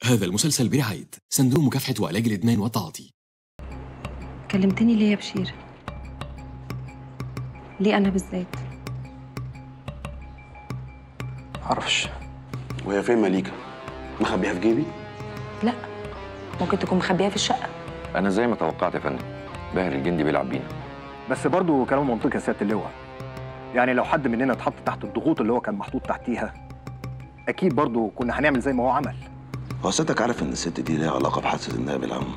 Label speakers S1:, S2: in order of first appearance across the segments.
S1: هذا المسلسل برعاية صندوق مكافحة وعلاج الإدمان والتعاطي
S2: كلمتني ليه يا بشير ليه انا بالذات
S3: معرفش
S4: وهي فين مليكه مخبيها في جيبي
S2: لا ممكن تكون مخبيها في الشقه
S5: انا زي ما توقعت يا فندم باهر الجندي بيلعب بينا
S3: بس برضه كلام منطقي يا سياده اللواء يعني لو حد مننا اتحط تحت الضغوط اللي هو كان محطوط تحتيها اكيد برضه كنا هنعمل زي ما هو عمل
S4: هو ستك عارف ان الست دي ليها علاقه بحادثه النائب العام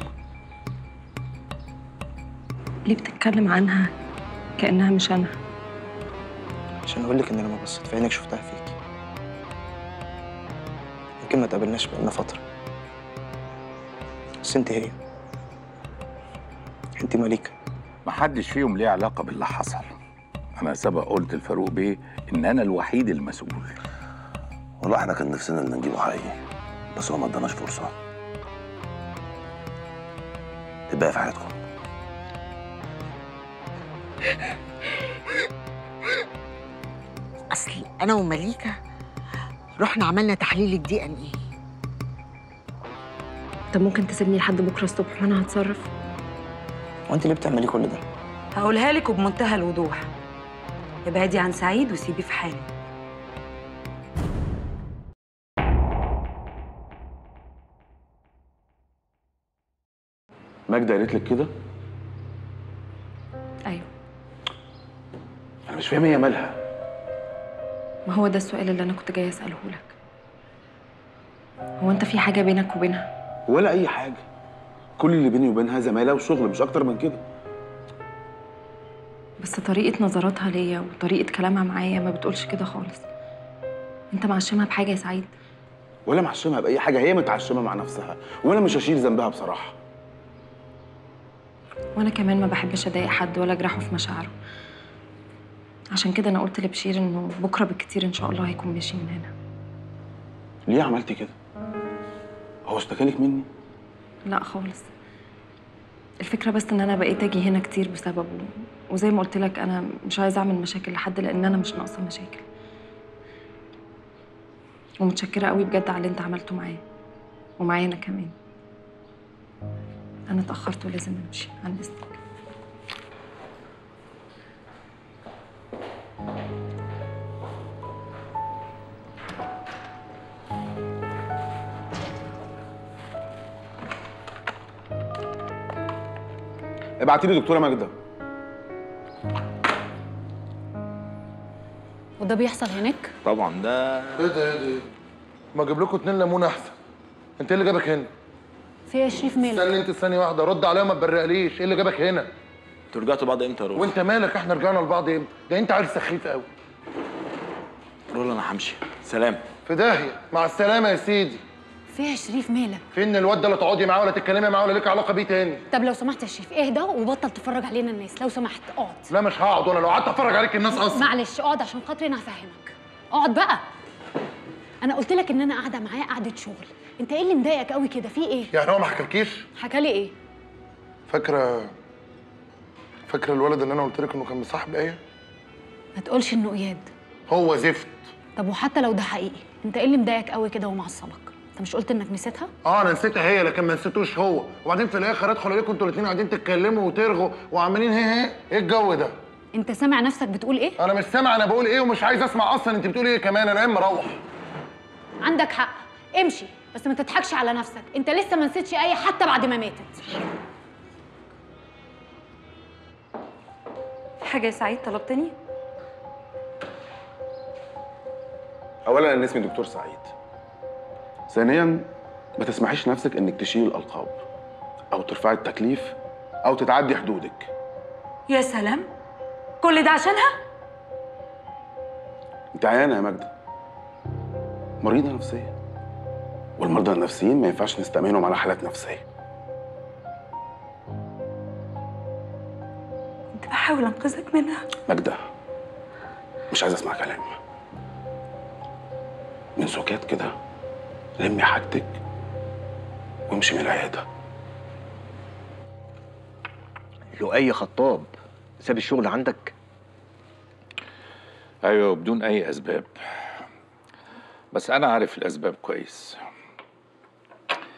S2: ليه بتتكلم عنها كانها مش انا
S6: عشان اقول لك ان لما بصيت في عينك شفتها فيكي يمكن ما تقابلناش بقالنا فتره بس انت هي انت مليكه
S7: محدش فيهم ليه علاقة باللي حصل أنا سبق قلت لفاروق بيه إن أنا الوحيد المسؤول
S4: والله احنا كان نفسنا ان نجيبه حقيقي بس هو ما اداناش فرصه الباقي في حياتكم
S8: اصل انا ومليكه رحنا عملنا تحليل الدي ان ايه
S2: طب ممكن تسيبني لحد بكره الصبح وانا هتصرف
S6: وانت ليه بتعملي كل ده
S9: هقولها لك وبمنتهى الوضوح ابعدي عن سعيد وسيبيه في حاله
S4: ماجدة قالت لك كده
S2: ايوه
S4: انا مش فاهم هي مالها
S2: ما هو ده السؤال اللي انا كنت جايه اساله لك هو انت في حاجه بينك وبينها
S4: ولا اي حاجه كل اللي بيني وبينها زماله وشغل مش اكتر من كده
S2: بس طريقه نظراتها ليا وطريقه كلامها معايا ما بتقولش كده خالص انت معشمها بحاجه يا سعيد
S4: ولا معشمها باي حاجه هي متعشمه مع نفسها وانا مش هشيل ذنبها بصراحه
S2: وانا كمان ما بحبش اضايق حد ولا اجرحه في مشاعره عشان كده انا قلت لبشير انه بكره بالكتير ان شاء الله هيكون ماشي من هنا
S4: ليه عملتي كده هو اشتكالك مني
S2: لا خالص الفكرة بس ان انا بقيت اجي هنا كتير بسببه وزي ما قلت لك انا مش عايزة اعمل مشاكل لحد لان انا مش ناقصة مشاكل ومتشكرة قوي بجد على اللي انت عملته معايا ومعايا انا كمان انا اتأخرت ولازم امشي عن اذنك
S4: ابعتي لي دكتوره ماجده
S10: وده بيحصل هناك
S7: طبعا ده
S11: ايه ده ايه ده ما اجيب لكم اتنين ليمون احسن انت ايه اللي جابك هنا
S10: في يا شريف مالك
S11: استني انت ثانيه واحده رد عليا ما تبرقليش ايه اللي جابك هنا
S3: انتوا رجعتوا بعض امتى يا رول؟
S11: وانت مالك احنا رجعنا لبعض امتى ده انت عيل سخيف قوي
S3: رول انا همشي سلام
S11: في داهيه مع السلامه يا سيدي
S10: في يا شريف مالك
S11: فين الواد ده لا تقعدي معاه ولا تتكلمي معاه ولا ليك علاقه بيه تاني
S10: طب لو سمحت يا شريف اهدى وبطل تتفرج علينا الناس لو سمحت اقعد
S11: لا مش هقعد وانا لو قعدت اتفرج عليك الناس اصلا
S10: معلش اقعد عشان خاطري انا هفهمك اقعد بقى انا قلت لك ان انا قاعده معاه قعده شغل انت ايه اللي مضايقك قوي كده في ايه
S11: يعني هو ما حكالكيش
S10: حكى لي ايه
S11: فاكره فاكره الولد اللي انا قلت لك انه كان مصاحب ايه
S10: ما تقولش انه اياد
S11: هو زفت
S10: طب وحتى لو ده حقيقي انت ايه اللي مضايقك قوي كده ومعصبك انت مش قلت انك نسيتها
S11: اه انا نسيتها هي لكن ما نسيتوش هو وبعدين في الاخر ادخل الاقيكم انتوا الاثنين قاعدين تتكلموا وترغوا وعمالين هي هي ايه الجو ده
S10: انت سامع نفسك بتقول ايه
S11: انا مش سامع انا بقول ايه ومش عايز اسمع اصلا انت بتقول ايه كمان انا قايم مروح
S10: عندك حق امشي بس ما تضحكش على نفسك انت لسه ما نسيتش اي حتى بعد ما ماتت
S9: في حاجه يا سعيد طلبتني
S4: اولا انا اسمي دكتور سعيد ثانيا ما تسمحيش نفسك انك تشيل الالقاب او ترفعي التكليف او تتعدي حدودك
S9: يا سلام كل ده عشانها
S4: انت عيانه يا ماجده مريضه نفسيا والمرضى النفسيين ما ينفعش نستأمنهم على حالات نفسيه
S9: كنت بحاول انقذك منها
S4: ماجده مش عايز اسمع كلام من سكات كده لمي حاجتك وامشي من العياده
S3: لو اي خطاب ساب الشغل عندك
S7: ايوه بدون اي اسباب بس انا عارف الاسباب كويس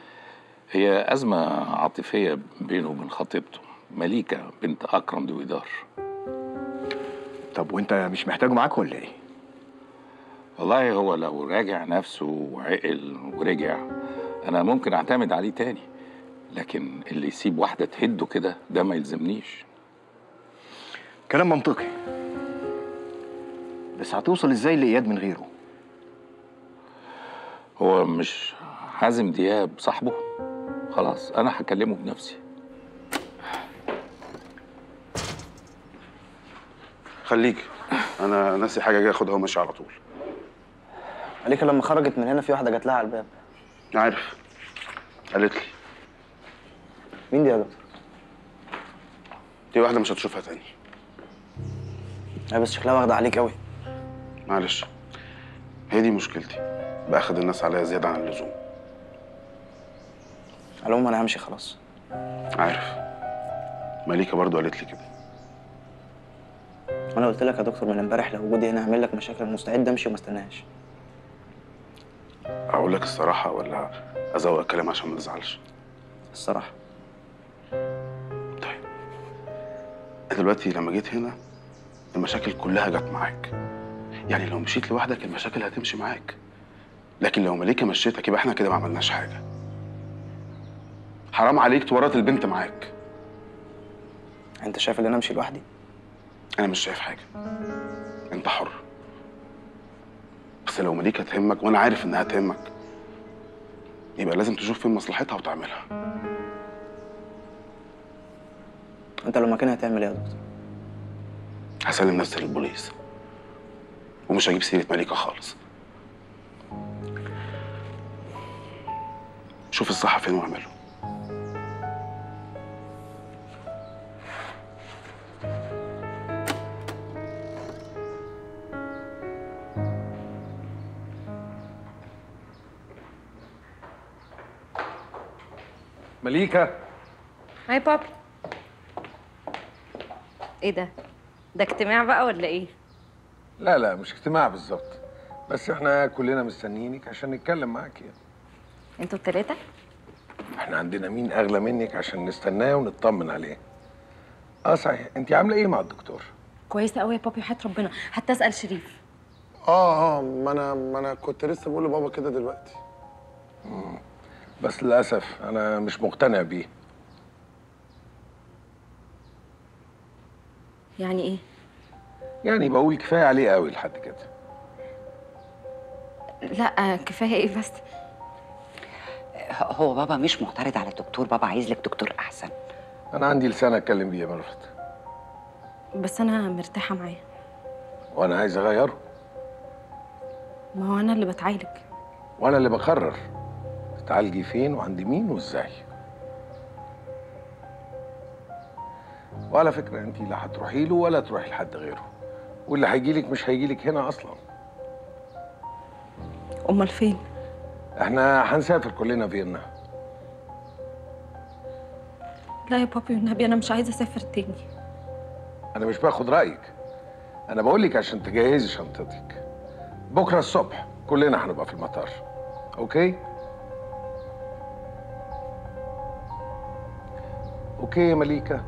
S7: هي أزمة عاطفية بينه وبين خطيبته مليكة بنت أكرم دويدار
S3: طب وانت مش محتاجه معاك ولا ايه؟
S7: والله هو لو راجع نفسه وعقل ورجع أنا ممكن أعتمد عليه تاني لكن اللي يسيب واحدة تهده كده ده ما يلزمنيش
S3: كلام منطقي بس هتوصل ازاي لاياد من غيره؟
S7: هو مش حازم دياب صاحبه خلاص أنا هكلمه بنفسي
S4: خليك انا ناسي حاجه جاي اخدها وماشي على طول
S6: مليكة لما خرجت من هنا في واحدة جات لها على الباب
S4: عارف قالت لي
S6: مين دي يا دكتور؟
S4: دي واحده مش هتشوفها تاني
S6: هي بس شكلها واخدة عليك قوي
S4: معلش هي دي مشكلتي باخد الناس عليا زياده عن اللزوم
S6: على العموم انا همشي خلاص
S4: عارف مليكه برضو قالت لي كده
S6: وانا قلت لك يا دكتور من امبارح لو وجودي هنا هعمل لك مشاكل مستعد امشي وما استناش
S4: اقول لك الصراحه ولا ازوق الكلام عشان ما تزعلش
S6: الصراحة
S4: انت دلوقتي لما جيت هنا المشاكل كلها جت معاك يعني لو مشيت لوحدك المشاكل هتمشي معاك لكن لو مليكه مشيتك يبقى احنا كده ما عملناش حاجه حرام عليك تورط البنت معاك
S6: انت شايف ان انا امشي لوحدي
S4: انا مش شايف حاجه انت حر بس لو مليكه تهمك وانا عارف انها تهمك يبقى لازم تشوف فين مصلحتها وتعملها
S6: انت لو مكاني هتعمل ايه يا دكتور
S4: هسلم نفسي للبوليس ومش هجيب سيره مليكه خالص شوف الصح فين واعمله
S12: مليكة
S13: هاي بابي ايه ده؟ ده اجتماع بقى ولا ايه؟
S12: لا لا مش اجتماع بالظبط بس احنا كلنا مستنيينك عشان نتكلم معاك يعني
S13: انتوا التلاتة؟
S12: احنا عندنا مين اغلى منك عشان نستناه ونطمن عليه اه صحيح انت عامله ايه مع الدكتور
S2: كويسه قوي يا بابي وحياه ربنا حتى اسال شريف
S11: اه اه ما انا ما انا كنت لسه بقول لبابا كده دلوقتي
S12: بس للاسف انا مش مقتنع بيه
S2: يعني ايه
S12: يعني بقول كفايه عليه قوي لحد كده
S2: لا كفايه ايه بس
S8: هو بابا مش معترض على الدكتور بابا عايز لك دكتور احسن
S12: انا عندي لسان اتكلم بيه يا مرفت
S2: بس انا مرتاحه معاه
S12: وانا عايز اغيره
S2: ما هو انا اللي بتعالج
S12: وانا اللي بقرر تعالجي فين وعند مين وازاي وعلى فكره انت لا هتروحي له ولا تروحي لحد غيره واللي هيجيلك مش هيجيلك هنا اصلا
S2: امال فين
S12: احنا هنسافر كلنا فيينا
S2: لا يا بابي والنبي انا مش عايزه اسافر تاني
S12: انا مش باخد رايك انا بقول لك عشان تجهزي شنطتك بكره الصبح كلنا هنبقى في المطار اوكي اوكي يا مليكه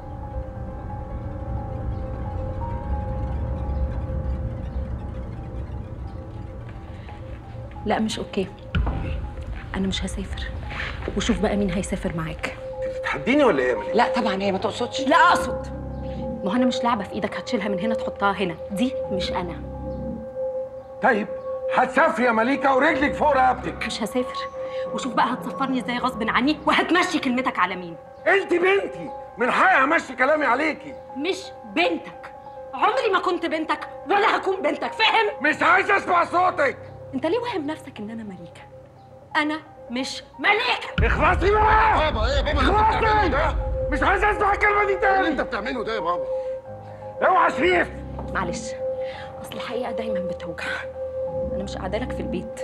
S2: لا مش اوكي انا مش هسافر وشوف بقى مين هيسافر معاك
S12: تحديني ولا ايه يا مليكه
S8: لا طبعا هي ما تقصدش
S2: لا اقصد ما هو انا مش لعبه في ايدك هتشيلها من هنا تحطها هنا دي مش انا
S12: طيب هتسافري يا مليكه ورجلك فوق رقبتك
S2: مش هسافر وشوف بقى هتصفرني ازاي غصب عني وهتمشي كلمتك على مين
S12: انت بنتي من حقي امشي كلامي عليكي
S2: مش بنتك عمري ما كنت بنتك ولا هكون بنتك فاهم
S12: مش عايز اسمع صوتك
S2: انت ليه واهم نفسك ان انا مليكه انا مش مليكه
S12: اخلصي بقى
S11: بابا ايه يا بابا اللي انت بتعمله ده؟
S12: اخلصي مش عايز اسمع الكلمه دي
S11: ايه
S12: تاني
S11: اللي انت بتعمله ده يا بابا؟
S12: اوعى شريف
S2: معلش اصل الحقيقه دايما بتوجع انا مش قاعده لك في البيت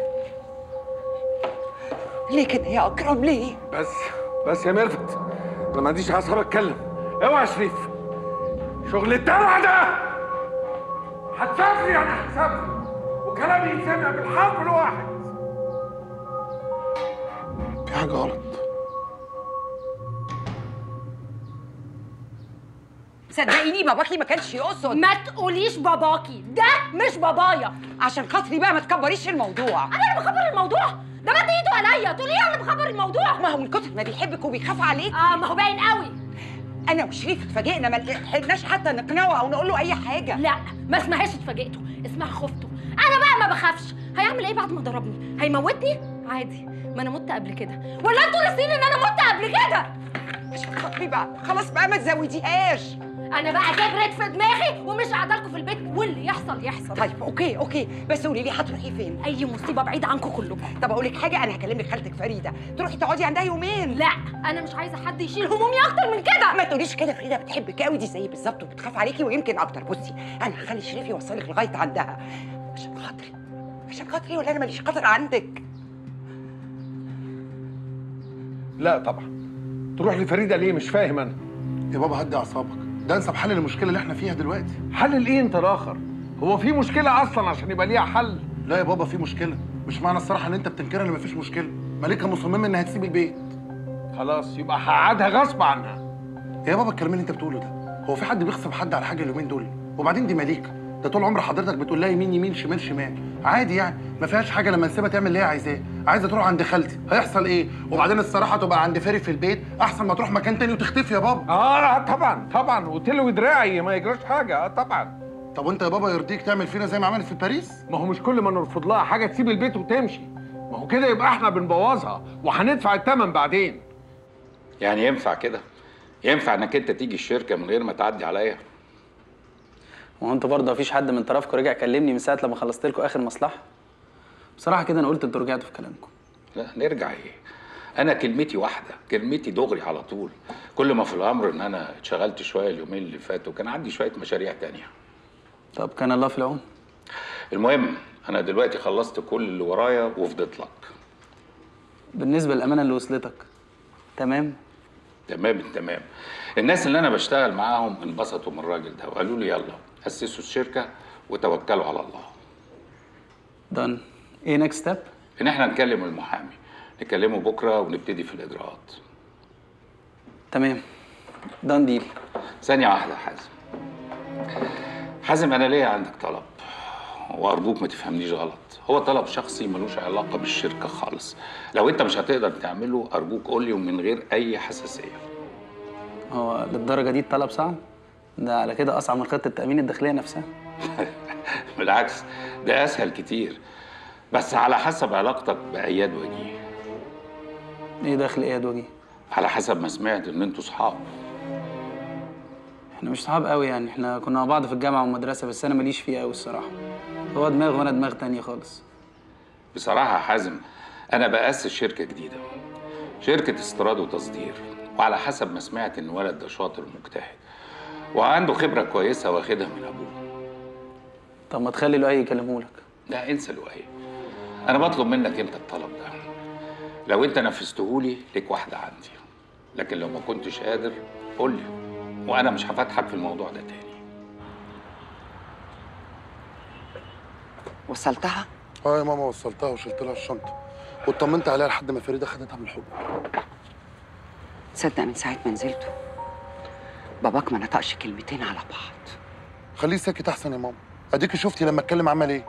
S8: ليه كده يا اكرم ليه
S12: بس بس يا ميرفت انا ما عنديش اعصاب اتكلم اوعى يا شريف شغل الدلع ده هتسافري يعني هتسافري وكلامي يتسمع بالحرف الواحد
S11: في حاجه غلط
S8: صدقيني باباكي ما كانش يقصد
S14: ما تقوليش باباكي ده مش بابايا
S8: عشان خاطري بقى ما تكبريش الموضوع
S14: انا اللي بخبر الموضوع ده مد ايده عليا تقولي انا اللي بخبر الموضوع
S8: ما هو من كتر ما بيحبك وبيخاف عليك
S14: اه ما هو باين قوي
S8: انا وشريف اتفاجئنا ما لحقناش حتى نقنعه او نقول له اي حاجه
S14: لا ما اسمهاش اتفاجئته اسمها خفته انا بقى ما بخافش هيعمل ايه بعد ما ضربني هيموتني عادي ما انا مت قبل كده ولا انتوا ناسيين ان انا مت قبل كده
S8: عشان خاطري بقى خلاص بقى ما تزوديهاش
S14: انا بقى كبرت في دماغي ومش قاعده لكم في البيت واللي يحصل يحصل
S8: طيب اوكي اوكي بس قولي لي هتروحي فين
S14: اي مصيبه بعيده عنكم كلكم
S8: طب اقول لك حاجه انا هكلم لك خالتك فريده تروحي تقعدي عندها يومين
S14: لا انا مش عايزه حد يشيل همومي اكتر من كده
S8: ما تقوليش كده فريده بتحبك قوي دي زي بالظبط وبتخاف عليكي ويمكن اكتر بصي انا هخلي شريف يوصلك لغايه عندها عشان خاطري عشان خاطري ولا انا ماليش خاطر عندك
S12: لا طبعا تروح لفريده ليه مش فاهم انا
S11: يا بابا هدي اعصابك ده انسب حل للمشكله اللي احنا فيها دلوقتي
S12: حل الايه انت الاخر هو في مشكله اصلا عشان يبقى ليها حل
S11: لا يا بابا في مشكله مش معنى الصراحه ان انت بتنكرها ان مفيش مشكله مليكه مصممه انها تسيب البيت
S12: خلاص يبقى هقعدها غصب عنها
S11: يا بابا الكلام اللي انت بتقوله ده هو في حد بيغصب حد على حاجه اليومين دول وبعدين دي مليكه ده طول عمر حضرتك بتقول لها يمين يمين شمال شمال عادي يعني ما فيهاش حاجه لما نسيبها تعمل اللي هي عايزاه عايزه تروح عند خالتي هيحصل ايه وبعدين الصراحه تبقى عند فاري في البيت احسن ما تروح مكان تاني وتختفي يا بابا
S12: اه طبعا طبعا وتلوي دراعي ما يجراش حاجه اه طبعا
S11: طب وانت يا بابا يرضيك تعمل فينا زي ما عملت في باريس
S12: ما هو مش كل ما نرفض لها حاجه تسيب البيت وتمشي ما هو كده يبقى احنا بنبوظها وهندفع الثمن بعدين
S7: يعني ينفع كده ينفع انك انت تيجي الشركه من غير ما تعدي عليا
S6: هو انتوا برضه مفيش حد من طرفكم رجع كلمني من ساعه لما خلصت لكم اخر مصلحه بصراحه كده انا قلت انتوا رجعتوا في كلامكم
S7: لا نرجع ايه انا كلمتي واحده كلمتي دغري على طول كل ما في الامر ان انا اتشغلت شويه اليومين اللي فاتوا كان عندي شويه مشاريع تانية
S6: طب كان الله في العون
S7: المهم انا دلوقتي خلصت كل اللي ورايا وفضيت لك
S6: بالنسبه للامانه اللي وصلتك تمام
S7: تمام تمام الناس اللي انا بشتغل معاهم انبسطوا من الراجل ده وقالوا لي يلا اسسوا الشركه وتوكلوا على الله
S6: دان ايه نكست ستيب
S7: ان احنا نكلم المحامي نكلمه بكره ونبتدي في الاجراءات
S6: تمام دان ديل
S7: ثانيه واحده يا حازم حازم انا ليا عندك طلب وارجوك ما تفهمنيش غلط هو طلب شخصي ملوش علاقه بالشركه خالص لو انت مش هتقدر تعمله ارجوك قول لي ومن غير اي حساسيه
S6: هو للدرجه دي الطلب صعب ده على كده اصعب من خطه التامين الداخليه نفسها
S7: بالعكس ده اسهل كتير بس على حسب علاقتك باياد وجيه
S6: ايه داخل اياد وجيه
S7: على حسب ما سمعت ان انتوا صحاب
S6: احنا مش صحاب قوي يعني احنا كنا مع بعض في الجامعه والمدرسه بس انا ماليش فيه قوي الصراحه هو دماغ وانا دماغ تانية خالص
S7: بصراحه يا حازم انا باسس شركه جديده شركه استيراد وتصدير وعلى حسب ما سمعت ان ولد ده شاطر ومجتهد وعنده خبره كويسه واخدها من ابوه
S6: طب ما تخلي لؤي يكلمهولك
S7: لا انسى لؤي انا بطلب منك انت الطلب ده لو انت نفذتهولي ليك واحده عندي لكن لو ما كنتش قادر قول لي وانا مش هفتحك في الموضوع ده تاني
S8: وصلتها
S11: اه يا ماما وصلتها وشلت لها الشنطه واطمنت عليها لحد ما فريده خدتها بالحب
S8: تصدق من ساعه ما نزلتوا باباك ما نطقش كلمتين على بعض
S11: خليه ساكت احسن يا ماما اديكي شفتي لما اتكلم عمل ايه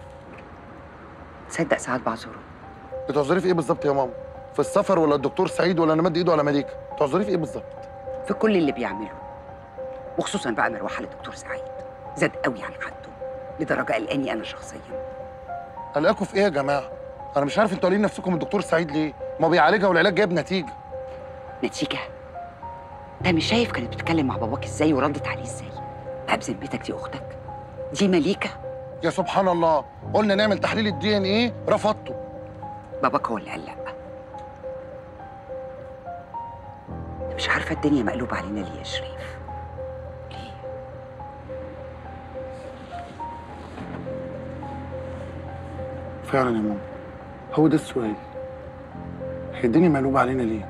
S8: تصدق ساعات بعذره
S11: بتعذري في ايه بالظبط يا ماما في السفر ولا الدكتور سعيد ولا انا مد ايده على مليكه بتعذري في ايه بالظبط
S8: في كل اللي بيعمله وخصوصا بقى مروحه للدكتور سعيد زاد قوي عن حده لدرجه قلقاني انا شخصيا
S11: قلقاكوا في ايه يا جماعه انا مش عارف انتوا قالين نفسكم الدكتور سعيد ليه ما بيعالجها والعلاج جايب نتيجه
S8: نتيجه ده مش شايف كانت بتتكلم مع باباك ازاي وردت عليه ازاي بقى بذمتك دي اختك دي مليكه
S11: يا سبحان الله قلنا نعمل تحليل الدي ان ايه رفضته
S8: باباك هو اللي قال لا مش عارفه الدنيا مقلوبه علينا ليه يا شريف
S11: فعلا يا ماما هو ده السؤال هي الدنيا مقلوبه علينا ليه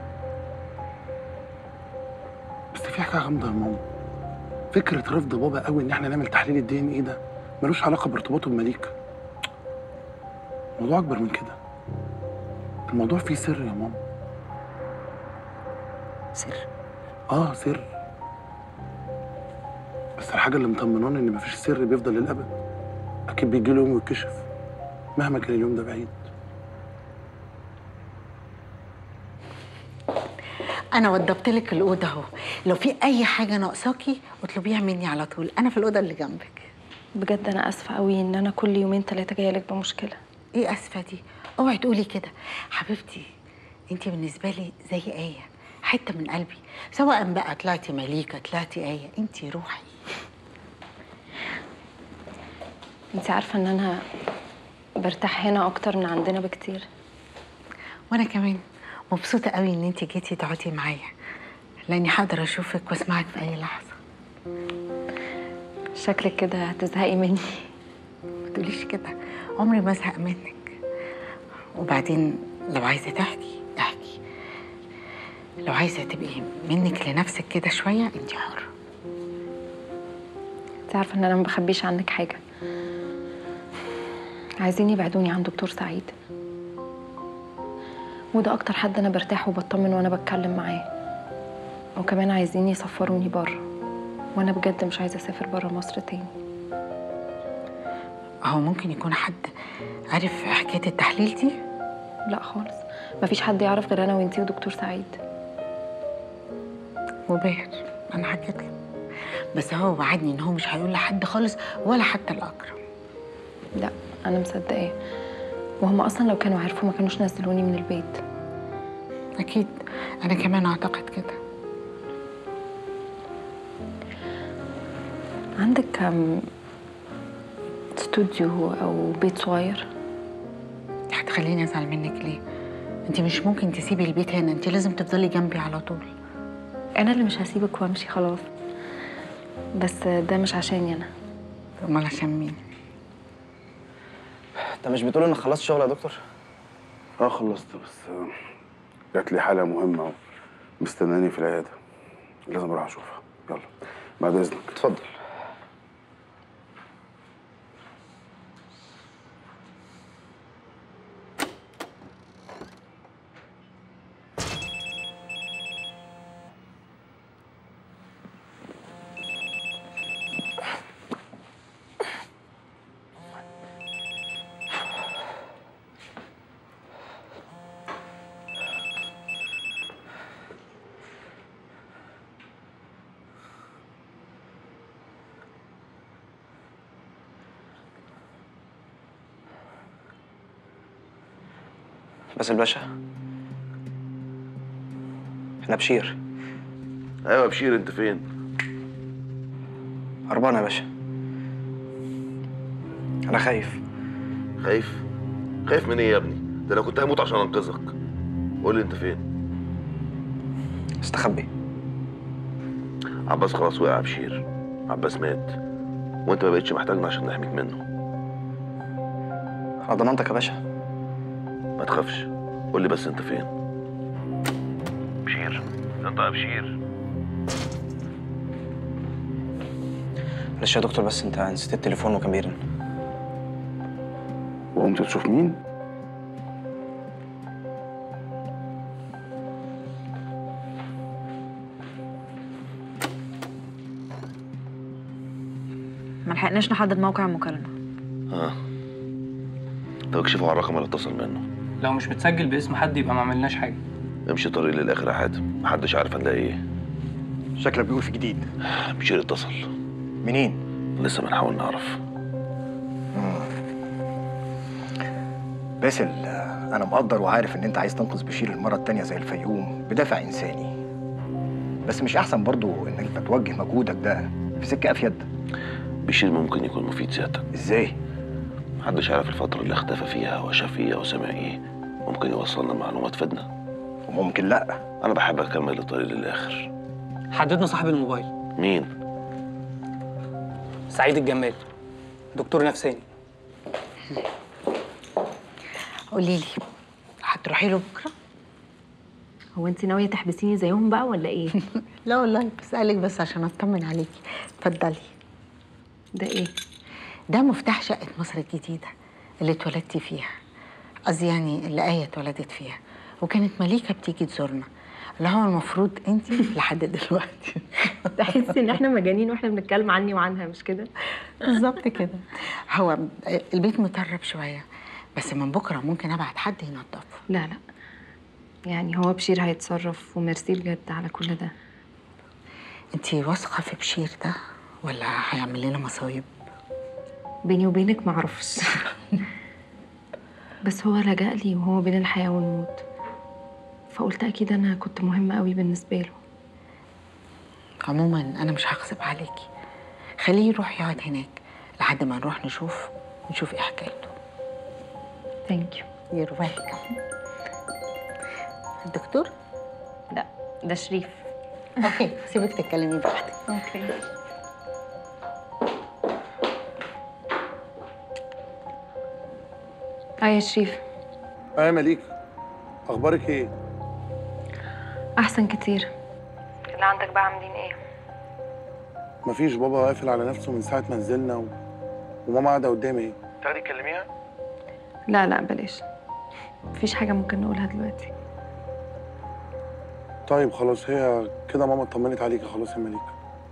S11: بس في حاجه غامضه يا ماما فكره رفض بابا قوي ان احنا نعمل تحليل الدي ان ايه ده ملوش علاقه بارتباطه بمليكه الموضوع اكبر من كده الموضوع فيه سر يا ماما
S8: سر
S11: اه سر بس الحاجه اللي مطمناني ان مفيش سر بيفضل للابد اكيد بيجي له يوم ويتكشف مهما كان اليوم ده بعيد
S15: انا وضبت لك الاوضه اهو لو في اي حاجه ناقصاكي اطلبيها مني على طول انا في الاوضه اللي جنبك
S2: بجد انا اسفه قوي ان انا كل يومين ثلاثه جايه لك بمشكله
S15: ايه اسفه دي اوعي تقولي كده حبيبتي انت بالنسبه لي زي ايه حته من قلبي سواء بقى طلعتي مليكه طلعتي ايه انت روحي
S2: انت عارفه ان انا برتاح هنا اكتر من عندنا بكتير
S15: وانا كمان مبسوطه قوي ان انت جيتي تقعدي معايا لاني هقدر اشوفك واسمعك في اي لحظه
S2: شكلك كده هتزهقي مني
S15: ما تقوليش كده عمري ما ازهق منك وبعدين لو عايزه تحكي احكي لو عايزه تبقي منك لنفسك كده شويه انت حره
S2: انت عارفه ان انا ما بخبيش عنك حاجه عايزين يبعدوني عن دكتور سعيد وده اكتر حد انا برتاح وبطمن وانا بتكلم معاه وكمان عايزين يسفروني بره وانا بجد مش عايزه اسافر بره مصر تاني
S15: هو ممكن يكون حد عارف حكايه التحليل دي
S2: لا خالص مفيش حد يعرف غير انا وانتي ودكتور سعيد
S15: وباهر انا حكيت له بس هو وعدني ان هو مش هيقول لحد خالص ولا حتى الاقرب
S2: لا انا مصدقاه وهم اصلا لو كانوا عرفوا ما كانوش نزلوني من البيت
S15: اكيد انا كمان اعتقد كده
S2: عندك أم، استوديو او بيت صغير
S15: هتخليني ازعل منك ليه انت مش ممكن تسيبي البيت هنا انت لازم تفضلي جنبي على طول
S2: انا اللي مش هسيبك وامشي خلاص بس ده مش عشاني انا
S15: امال عشان مين
S6: انت مش بتقول انك خلصت شغل يا دكتور
S4: اه خلصت بس آه، جات لي حالة مهمة ومستناني في العيادة لازم اروح اشوفها يلا بعد اذنك
S6: اتفضل بس الباشا احنا بشير
S16: ايوه بشير انت فين؟
S6: هربان يا باشا انا خايف
S16: خايف؟ خايف من ايه يا ابني؟ ده انا كنت هموت عشان انقذك قول لي انت فين؟
S6: استخبي
S16: عباس خلاص وقع بشير عباس مات وانت ما بقتش محتاجنا عشان نحميك منه
S6: على ضمانتك يا باشا
S16: ما تخافش قول لي بس انت فين بشير انت يا بشير
S6: معلش يا دكتور بس انت نسيت التليفون وكان بيرن
S4: وقمت تشوف مين؟
S13: ما لحقناش نحدد موقع المكالمة
S16: ها طب اكشفوا على الرقم اللي اتصل منه
S17: لو مش متسجل باسم حد يبقى ما عملناش حاجه
S16: امشي طريق للاخر يا حاتم محدش عارف هنلاقي ايه
S3: شكلك بيقول في جديد
S16: بشير اتصل
S3: منين؟
S16: لسه بنحاول نعرف
S3: باسل آه، انا مقدر وعارف ان انت عايز تنقذ بشير المره التانيه زي الفيوم بدافع انساني بس مش احسن برضو انك انت توجه مجهودك ده في سكه افيد
S16: بشير ممكن يكون مفيد سيادتك
S3: ازاي
S16: محدش عارف الفترة اللي اختفى فيها وشاف فيها وسمع ايه ممكن يوصلنا معلومة تفيدنا
S3: وممكن لا
S16: انا بحب اكمل الطريق للاخر
S17: حددنا صاحب الموبايل
S16: مين
S17: سعيد الجمال دكتور نفساني
S15: قولي لي هتروحي له بكره
S13: هو انت ناوية تحبسيني زيهم بقى ولا ايه؟
S15: لا والله بسألك بس عشان اطمن عليكي اتفضلي
S2: ده ايه
S15: ده مفتاح شقة مصر الجديدة اللي اتولدتي فيها قصدي يعني اللي آية اتولدت فيها وكانت مليكة بتيجي تزورنا اللي هو المفروض انت لحد دلوقتي
S13: تحسي ان احنا مجانين واحنا بنتكلم عني وعنها مش كده
S15: بالظبط كده هو البيت مترب شويه بس من بكره ممكن ابعت حد ينظفه
S2: لا لا يعني هو بشير هيتصرف وميرسي بجد على كل ده
S15: انت واثقه في بشير ده ولا هيعمل لنا مصايب
S2: بيني وبينك معرفش بس هو لجأ لي وهو بين الحياة والموت فقلت أكيد أنا كنت مهمة قوي بالنسبة له
S15: عموما انا مش هغصب عليكي خليه يروح يقعد هناك لحد ما نروح نشوف نشوف ايه حكايته
S2: ثانك يو
S15: يور ويلكم الدكتور
S2: لا ده شريف
S15: اوكي سيبك تتكلمي براحتك
S2: اوكي اه يا شريف
S11: اه يا مليك اخبارك ايه
S2: أحسن كتير اللي عندك بقى عاملين إيه؟
S11: مفيش بابا قافل على نفسه من ساعه ما نزلنا و... وماما قاعده قدامي ايه تاخدي تكلميها
S2: لا لا بلاش مفيش حاجة ممكن نقولها دلوقتي
S11: طيب خلاص هي كده ماما اطمنت عليكي خلاص يا مليك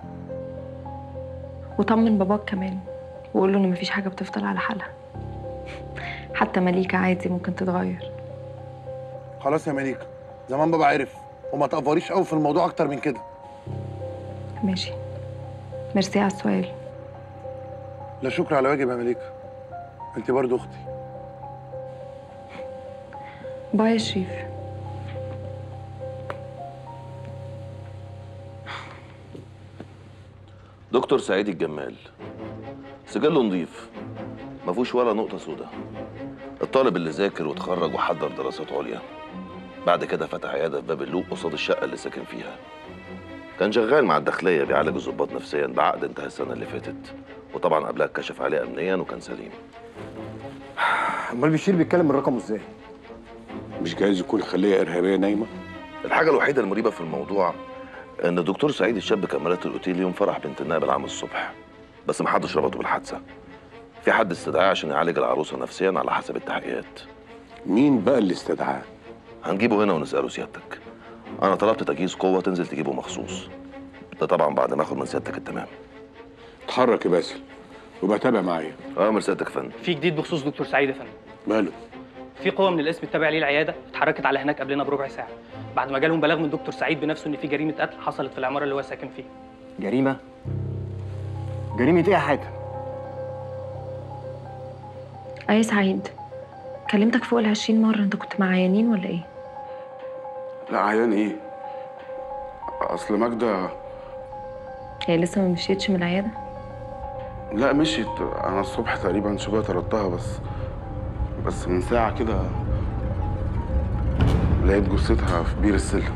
S2: وطمن باباك كمان وقول له إن مفيش حاجة بتفضل على حالها حتى مليكة عادي ممكن تتغير
S11: خلاص يا مليك زمان بابا عرف وما تقفريش قوي في الموضوع اكتر من كده
S2: ماشي ميرسي على السؤال
S11: لا شكر على واجب يا مليكه انت برضو اختي
S2: باي يا شريف
S16: دكتور سعيد الجمال سجله نظيف ما فيهوش ولا نقطة سودة الطالب اللي ذاكر وتخرج وحضر دراسات عليا بعد كده فتح عيادة في باب اللوق قصاد الشقة اللي ساكن فيها كان شغال مع الداخلية بيعالج الضباط نفسيا بعقد انتهى السنة اللي فاتت وطبعا قبلها اتكشف عليه أمنيا وكان سليم
S3: امال بشير بيتكلم الرقم ازاي؟
S4: مش جايز يكون خلية إرهابية نايمة
S16: الحاجة الوحيدة المريبة في الموضوع إن الدكتور سعيد الشاب كان مرات الأوتيل يوم فرح بنت النائب العام الصبح بس محدش ربطه بالحادثة في حد استدعاه عشان يعالج العروسة نفسيا على حسب التحقيقات
S4: مين بقى اللي استدعاه؟
S16: هنجيبه هنا ونسأله سيادتك أنا طلبت تجهيز قوة تنزل تجيبه مخصوص ده طبعا بعد ما آخد من سيادتك التمام
S4: اتحرك يا باسل وبقى تابع معايا
S16: أمر سيادتك يا فندم
S17: في جديد بخصوص دكتور سعيد يا فندم
S4: ماله؟
S17: في قوه من القسم التابع ليه العياده اتحركت على هناك قبلنا بربع ساعه بعد ما جالهم بلاغ من دكتور سعيد بنفسه ان في جريمه قتل حصلت في العماره اللي هو ساكن فيها
S3: جريمه جريمه ايه يا حاتم؟
S2: اه يا سعيد كلمتك فوق العشرين مرة انت كنت مع عيانين ولا ايه؟
S4: لا عيان إيه؟ أصل ماجدة
S2: هي لسه ما مشيتش من العيادة؟
S4: لا مشيت أنا الصبح تقريبا شبه طردتها بس بس من ساعة كده لقيت جثتها في بير السلم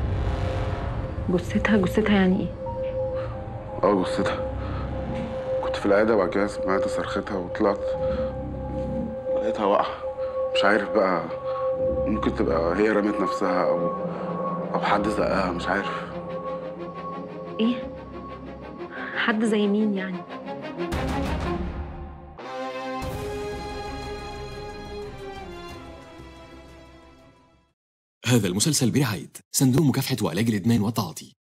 S2: جثتها جثتها يعني ايه؟
S4: اه جثتها كنت في العيادة بعد كده سمعت صرختها وطلعت لقيتها واقعة مش عارف بقى ممكن تبقى هي رمت نفسها أو أو حد زقها مش عارف
S2: ايه؟ حد زي مين يعني؟
S1: هذا المسلسل برعاية صندوق مكافحة وعلاج الإدمان والتعاطي